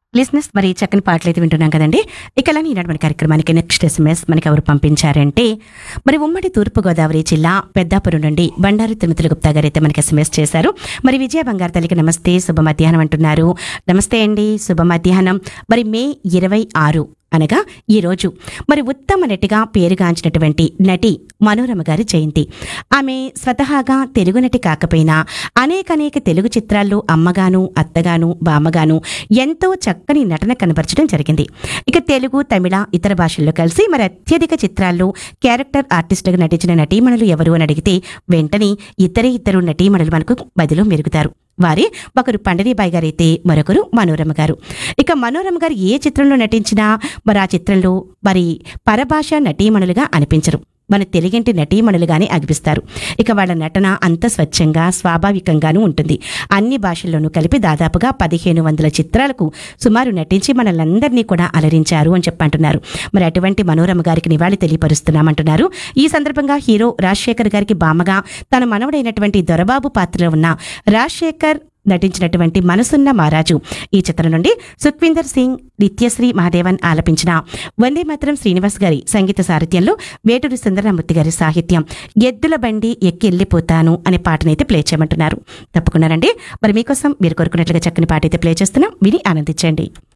లిస్నెస్ మరి చక్కని పాటలు అయితే వింటున్నాం కదండి ఇక అలానే ఈనాడు మన కార్యక్రమానికి నెక్స్ట్ ఎస్ఎంఎస్ మనకి ఎవరు పంపించారంటే మరి ఉమ్మడి తూర్పుగోదావరి జిల్లా పెద్దాపురం నుండి బండారు తిరుమతుల గుప్తా గారు అయితే మనకి ఎస్ఎంఎస్ చేశారు మరి విజయ బంగారు తల్లికి నమస్తే శుభ మధ్యాహ్నం అంటున్నారు నమస్తే అండి శుభ మధ్యాహ్నం మరి మే ఇరవై ఆరు అనగా ఈ రోజు మరి ఉత్తమ నటిగా పేరుగాంచినటువంటి నటి మనోరమ గారి జయంతి ఆమె స్వతహాగా తెలుగు నటి కాకపోయినా అనేకనేక తెలుగు చిత్రాల్లో అమ్మగాను అత్తగాను బామ్మగాను ఎంతో చక్కని నటన కనబరచడం జరిగింది ఇక తెలుగు తమిళ ఇతర భాషల్లో కలిసి మరి అత్యధిక చిత్రాల్లో క్యారెక్టర్ ఆర్టిస్టుగా నటించిన నటీమణులు ఎవరు అని అడిగితే వెంటనే ఇద్దరే ఇద్దరు నటీమణులు మనకు బదిలో మెరుగుతారు వారి ఒకరు పండరీబాయి గారైతే మరొకరు మనోరమ గారు ఇక మనోరమ గారు ఏ చిత్రంలో నటించినా మరి ఆ చిత్రంలో మరి పరభాష నటీమణులుగా అనిపించరు మన తెలుగింటి నటీమణులుగానే అనిపిస్తారు ఇక వాళ్ళ నటన అంత స్వచ్ఛంగా స్వాభావికంగానూ ఉంటుంది అన్ని భాషల్లోనూ కలిపి దాదాపుగా పదిహేను వందల చిత్రాలకు సుమారు నటించి మనల్ని కూడా అలరించారు అని చెప్పంటున్నారు మరి అటువంటి మనోరమ గారికి నివాళి తెలియపరుస్తున్నామంటున్నారు ఈ సందర్భంగా హీరో రాజశేఖర్ గారికి బామగా తన మనవడైనటువంటి దొరబాబు పాత్రలో ఉన్న రాజశేఖర్ నటించినటువంటి మనసున్న మహారాజు ఈ చిత్రం నుండి సుఖ్వీందర్ సింగ్ నిత్యశ్రీ మహాదేవన్ ఆలపించిన వందే మాత్రం శ్రీనివాస్ గారి సంగీత సారథ్యంలో వేటూరి సుందరరామూర్తి గారి సాహిత్యం ఎద్దుల బండి ఎక్కి వెళ్ళిపోతాను అనే పాటనైతే ప్లే చేయమంటున్నారు తప్పకుండానండి మరి మీకోసం మీరు కోరుకున్నట్లుగా చక్కని పాట అయితే ప్లే చేస్తున్నాం విని ఆనందించండి